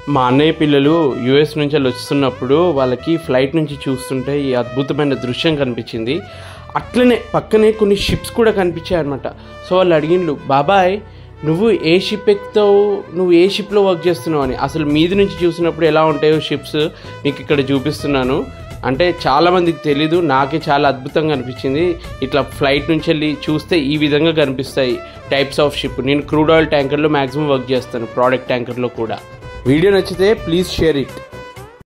మా అన్నయ్య పిల్లలు యుఎస్ నుంచి వాళ్ళు వస్తున్నప్పుడు వాళ్ళకి ఫ్లైట్ నుంచి చూస్తుంటే ఈ అద్భుతమైన దృశ్యం కనిపించింది అట్లనే పక్కనే కొన్ని షిప్స్ కూడా కనిపించాయి అనమాట సో వాళ్ళు అడిగిండ్రు బాబాయ్ నువ్వు ఏ షిప్ ఎక్కుతావు నువ్వు ఏ షిప్లో వర్క్ చేస్తున్నావు అని అసలు మీది నుంచి చూసినప్పుడు ఎలా ఉంటాయో షిప్స్ మీకు ఇక్కడ చూపిస్తున్నాను అంటే చాలామందికి తెలీదు నాకే చాలా అద్భుతంగా అనిపించింది ఇట్లా ఫ్లైట్ నుంచి వెళ్ళి చూస్తే ఈ విధంగా కనిపిస్తాయి టైప్స్ ఆఫ్ షిప్ నేను క్రూడ్ ఆయిల్ ట్యాంకర్లో మ్యాక్సిమం వర్క్ చేస్తాను ప్రోడక్ట్ ట్యాంకర్లో కూడా వీడియో నచ్చితే ప్లీజ్ షేర్ ఇట్